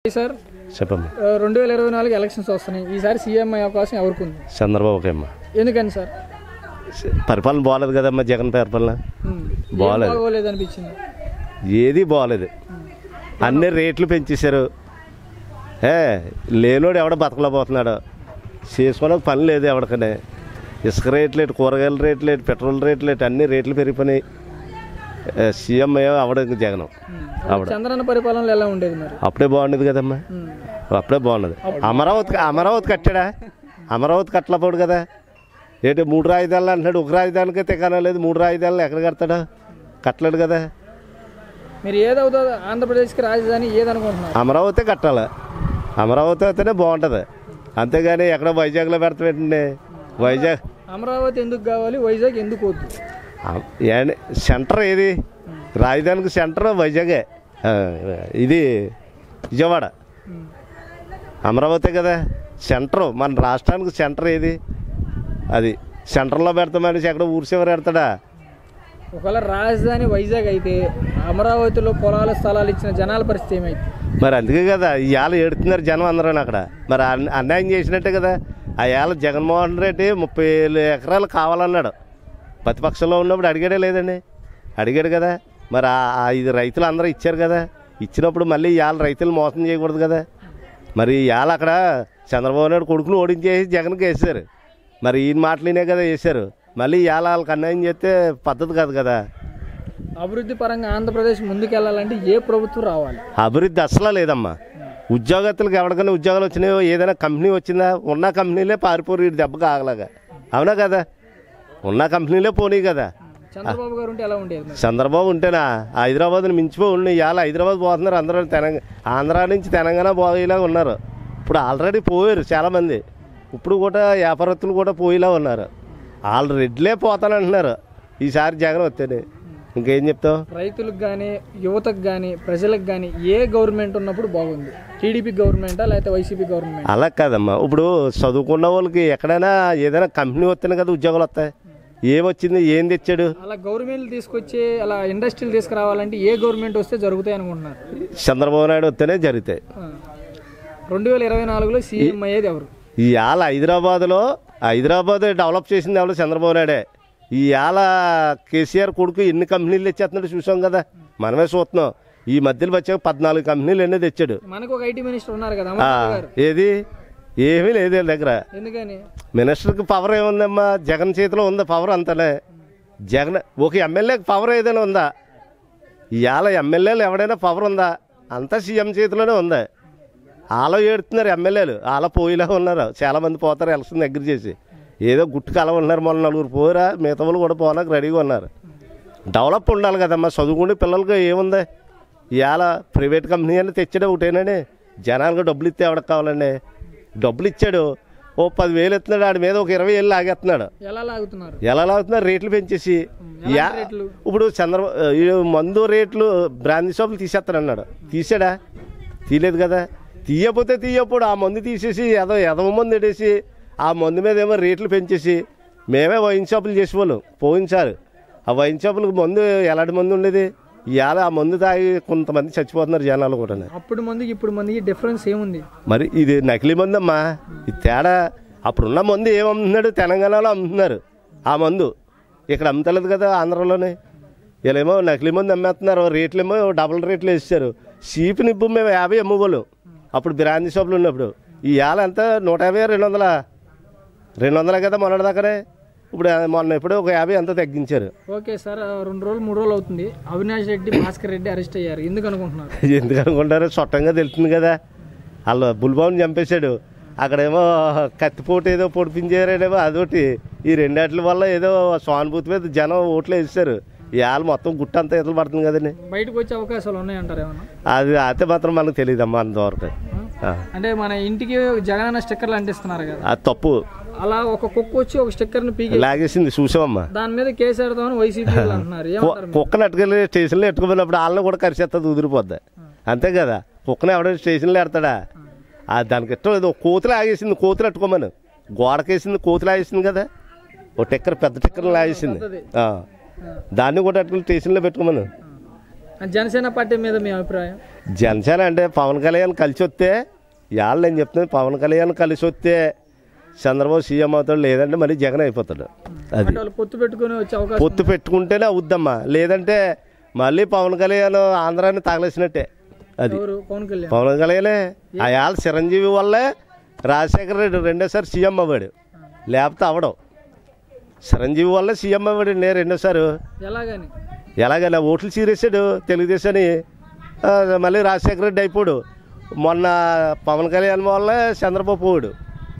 Sir చెప్పమ్మా ఆ, రెండు వేల ఇరవై నాలుగు ఎలక్షన్స్ వస్తున్నాయి ఈసారి సీఎం అయ్యే అవకాశం ఎవరికి ఉంది చంద్రబాబుకి అమ్మా ఎందుకని సార్ పరిపాలన బాగాలేదు కదమ్మా జగన్ పరిపాలన ఉమ్. ఏం బాగాలేదు. బాగోలేదు అనిపించింది ఏది బాగాలేదు అన్ని రేట్లు పెంచేశారు ఏ లేనోడు ఎవడ బతకలేకపోతున్నాడు చేసుకోవడానికి పని లేదు ఎవడికనే ఇసుక రేట్లు ఏంటి కూరగాయల రేట్లు ఏంటి పెట్రోల్ రేట్లు ఏంటి అన్ని రేట్లు పెరిగిపోయినాయి ఏ, సీఎం అయ్యో అవడ జగన్ ఉమ్. చంద్రన్న పరిపాలనలో ఎలా ఉండేది మరి అప్పుడే బాగుండేది కదమ్మా ఉమ్. అప్పుడే బాగున్నది అమరావతి అమరావతి కట్టాడా అమరావతి కట్టలేపోడు కదా ఏంటి మూడు రాజధానులు అంటున్నాడు ఒక రాజధానికి తెకానా లేదు మూడు రాజధానులు ఎక్కడ కడతాడు కట్టలేడు కదా మీరు ఏదవుతుందో ఆంధ్రప్రదేశ్కి రాజధాని ఏదనుకుంటున్నారు అమరావతి కట్టాలి అమరావతి అయితేనే బాగుంటుంది అంతేగాని ఎక్కడ వైజాగ్లో పెడతామేంటండి వైజాగ్ అమరావతి ఎందుకు కావాలి వైజాగ్ ఎందుకు వద్దు ఆ- ఏండి సెంటర్ ఏది రాజధానికి సెంటర్ వైజాగే ఆ, ఇది విజయవాడ ఉమ్. అమరావతి కదా సెంటర్ మన రాష్ట్రానికి సెంటర్ ఏది అది సెంటర్లో పెడతా మనిషి ఎక్కడ ఊరి చివరి పెడతాడా ఒకవేళ రాజధాని వైజాగ్ అయితే అమరావతిలో పొలాల స్థలాలు ఇచ్చిన జనాల పరిస్థితి ఏమైంది మరి అందుకే కదా ఇవాళ ఏడుతున్నారు జనం అందరూ అక్కడ మరి అన్- అన్యాయం చేసినట్టే కదా ఆ ఏళ్ళ జగన్మోహన్ రెడ్డి ముప్పై వేలు ఎకరాలు కావాలన్నాడు ప్రతిపక్షంలో ఉన్నప్పుడు అడిగాడే లేదండి అడిగాడు కదా మరి ఆ ఆ ఇది రైతులు అందరూ ఇచ్చారు కదా ఇచ్చినప్పుడు మళ్ళీ ఇవాళ రైతులు మోసం చేయకూడదు కదా మరి ఇవాళ అక్కడ చంద్రబాబు నాయుడు కొడుకును ఓడించేసి జగన్కి వేసారు మరి ఈయన మాటలినే కదా వేశారు మళ్ళీ ఇవాళ వాళ్ళకి అన్యాయం చేస్తే పద్ధతి కాదు కదా అభివృద్ధి పరంగా ఆంధ్రప్రదేశ్ ముందుకెళ్ళాలంటే ఏ ప్రభుత్వం రావాలి అభివృద్ధి అసలు లేదమ్మా ఉద్యోగస్తులకు ఎవరికైనా ఉద్యోగాలు వచ్చినాయో ఏదైనా కంపెనీ వచ్చిందా ఉన్న కంపెనీలే పారిపోరు వీడి దెబ్బకి ఆగలాగా అవునా కదా ఉన్న కంపెనీలే పోనీ కదా చంద్రబాబు గారు ఉంటే ఎలా ఉండేది మరి చంద్రబాబు ఉంటేనా హైదరాబాద్ని మించిపో ఉండి ఇవాళ హైదరాబాద్ పోతున్నారు అందరూ తెలంగాణ ఆంధ్ర నుంచి తెలంగాణ పోయేలా ఉన్నారు ఇప్పుడు ఆల్రెడీ పోయారు చాలామంది ఇప్పుడు కూడా వ్యాపారస్తులు కూడా పోయేలా ఉన్నారు వాళ్ళు రెడ్లే పోతానంటున్నారు ఈసారి జగన్ వస్తేనే ఇంకేం చెప్తావు రైతులకు కానీ యువతకు కానీ ప్రజలకు కానీ ఏ గవర్నమెంట్ ఉన్నప్పుడు బాగుంది టీడీపీ గవర్నమెంటా లేకపోతే వైసీపీ గవర్నమెంట్ అలా కాదమ్మా ఇప్పుడు చదువుకున్న వాళ్ళకి ఎక్కడైనా ఏదైనా కంపెనీ వస్తేనే కదా ఉద్యోగాలు వస్తాయి ఏమొచ్చింది ఏం తెచ్చాడు అలా గవర్నమెంట్ తీసుకొచ్చి అలా ఇండస్ట్రీలు తీసుకురావాలంటే ఏ గవర్నమెంట్ వస్తే జరుగుతాయి అనుకుంటున్నారు చంద్రబాబు నాయుడు వస్తేనే జరుగుతాయి ఆ. రెండు వేల ఇరవై నాలుగులో సీఎం అయ్యేది ఎవరు ఇవాళ హైదరాబాద్లో హైదరాబాద్ డెవలప్ చేసింది ఎవరు చంద్రబాబు నాయుడే ఇవాళ కేసీఆర్ కొడుకు ఎన్ని కంపెనీలు తెచ్చేస్తున్నాడు చూసాం కదా మనమే చూస్తున్నాం ఈ మధ్యలో వచ్చాక పద్నాలుగు కంపెనీలు ఎన్నో తెచ్చాడు మనకు ఒక ఐటీ మినిస్టర్ ఉన్నారు కదా ఆ, అమర్నాథ్ గారు ఏది ఏమీ లేదు వీళ్ళ దగ్గర ఎందుకని మినిస్టర్కి పవర్ ఏముందమ్మా జగన్ చేతిలో ఉందా పవర్ అంతలే జగన్ ఒక ఎమ్మెల్యేకి పవర్ ఏదైనా ఉందా ఇవాళ ఎమ్మెల్యేలు ఎవడైనా పవర్ ఉందా అంతా సీఎం చేతిలోనే ఉంది వాళ్ళ ఏడుతున్నారు ఎమ్మెల్యేలు వాళ్ళ పోయిలా ఉన్నారు చాలామంది పోతారు ఎలక్షన్ దగ్గర చేసి ఏదో గుట్టుకు అలా ఉన్నారు మొన్న నలుగురు పోరా మిగతా వాళ్ళు కూడా పోనాక రెడీగా ఉన్నారు డెవలప్ ఉండాలి కదమ్మా చదువుకునే పిల్లలకి ఏముంది ఇవాళ ప్రైవేట్ కంపెనీ అని తెచ్చాడు ఒకటేనండి జనాలకు డబ్బులు ఇస్తే ఎవరికి కావాలండి డబ్బులు ఇచ్చాడు ఓ పదివేలు ఎత్తున్నాడు ఆడి మీద ఒక ఇరవై ఏళ్ళు లాగేస్తున్నాడు ఎలా లాగుతున్నారు ఎలా లాగుతున్నారు రేట్లు పెంచేసి యా రేట్లు? ఇప్పుడు చంద్ర ఈ మందు రేట్లు బ్రాందీ షాపులు తీసేస్తానన్నాడు తీసాడా తీయలేదు కదా తీయకపోతే తీయప్పుడు ఆ మందు తీసేసి ఎదో ఎదవ మందు ఎడేసి ఆ మందు మీద ఏమో రేట్లు పెంచేసి మేమే వైన్ షాపులు చేసేవాళ్ళం పోయించారు ఆ వైన్ షాపులకు మందు ఎలాంటి మందు ఉండేది ఇవాళ ఆ మందు తాగి కొంతమంది చచ్చిపోతున్నారు జనాలు కూడా అప్పుడు మందికి ఇప్పుడు మందికి డిఫరెన్స్ ఏముంది మరి ఇది నకిలీ మందు అమ్మా ఇది తేడా అప్పుడున్న మందు ఏమమ్ముతున్నాడు తెలంగాణలో అమ్ముతున్నారు ఆ మందు ఇక్కడ అమ్ముతలేదు కదా ఆంధ్రలోనే వీళ్ళేమో నకిలీ మందు అమ్మేస్తున్నారు రేట్లేమో డబుల్ రేట్లు వేస్తారు చీప్ నిప్పు మేము యాభై అమ్ముకోలేం అప్పుడు బ్రాందీ షాపులు ఉన్నప్పుడు ఈ ఏళ్ళ ఎంత నూట యాభై రెండు వందల రెండు వందలే కదా మొన్నటిదాకానే ఇప్పుడు మొన్న ఎప్పుడో ఒక యాభై అంత తగ్గించారు ఓకే సార్ ఆ, రెండు రోజులు మూడు రోజులు అవుతుంది అవినాష్ రెడ్డి భాస్కర్ రెడ్డి అరెస్ట్ అయ్యారు ఎందుకు అనుకుంటున్నారు ఎందుకు అనుకుంటారు చట్టంగా తెలుస్తుంది కదా వాళ్ళు బుల్బాబుని చంపేశాడు అక్కడేమో కత్తిపోటు ఏదో పొడిపించారేమో అదొకటి ఈ రెండాట్ల వల్ల ఏదో సానుభూతి మీద జనం ఓట్లు వేస్తారు ఇవాళ మొత్తం గుట్ట అంతా ఎదురు పడుతుంది కదండి బయటకు వచ్చే అవకాశాలు ఉన్నాయంటారు ఏమన్నా అది అయితే మాత్రం మనకు తెలియదమ్మా అంతవరకు ఆ. అంటే మన ఇంటికి జగనన్న స్టిక్కర్లు అంటిస్తున్నారు కదా అది తప్పు అలా ఒక కుక్క వచ్చి ఒక స్టిక్కర్ని పీకి లాగేసింది చూసామమ్మా దాని మీద కేసు పెడతామని వైసీపీ వాళ్ళు అంటున్నారు ఏమంటారు మీరు? కుక్కను అట్టుకెళ్ళి స్టేషన్లో ఎట్టుకుపోయినప్పుడు వాళ్ళని కూడా కరిచేస్తుంది ఉదిరిపోద్ది అంతే కదా కుక్కను ఎవడో స్టేషన్లో ఎడతాడా ఆ దానికి ఇష్టం లేదు కోతులు ఆగేసింది కోతులు అట్టుకోమని గోడకేసింది కోతులు ఆగేసింది కదా ఓ టిక్కర్ పెద్ద టిక్కర్ లాగేసింది ఆ. దాన్ని కూడా అట్టుకుని స్టేషన్లో పెట్టుకోమను జనసేన పార్టీ మీద మీ అభిప్రాయం జనసేన అంటే పవన్ కళ్యాణ్ కలిసి వస్తే ఇవాళ నేను చెప్తున్నాను పవన్ కళ్యాణ్ కలిసి వస్తే చంద్రబాబు సీఎం అవుతాడు లేదంటే మళ్ళీ జగన్ అయిపోతాడు అది అంటే వాళ్ళు పొత్తు పెట్టుకుని వచ్చే అవకాశం పొత్తు పెట్టుకుంటేనే అవుద్దమ్మా లేదంటే మళ్ళీ పవన్ కళ్యాణ్ ఆంధ్రాన్ని తగలేసినట్టే అది ఎవరు పవన్ కళ్యాణ్ పవన్ కళ్యాణే అయాల చిరంజీవి వల్లే రాజశేఖర రెడ్డి రెండోసారి సీఎం అవ్వాడు లేకపోతే అవడం చిరంజీవి వల్లే సీఎం అవ్వాడు నేను రెండోసారి ఎలాగని ఎలాగైనా ఓట్లు చీరేసాడు తెలుగుదేశాన్ని ఆ, మళ్ళీ రాజశేఖర రెడ్డి అయిపోడు మొన్న పవన్ కళ్యాణ్ వల్ల చంద్రబాబు పోడు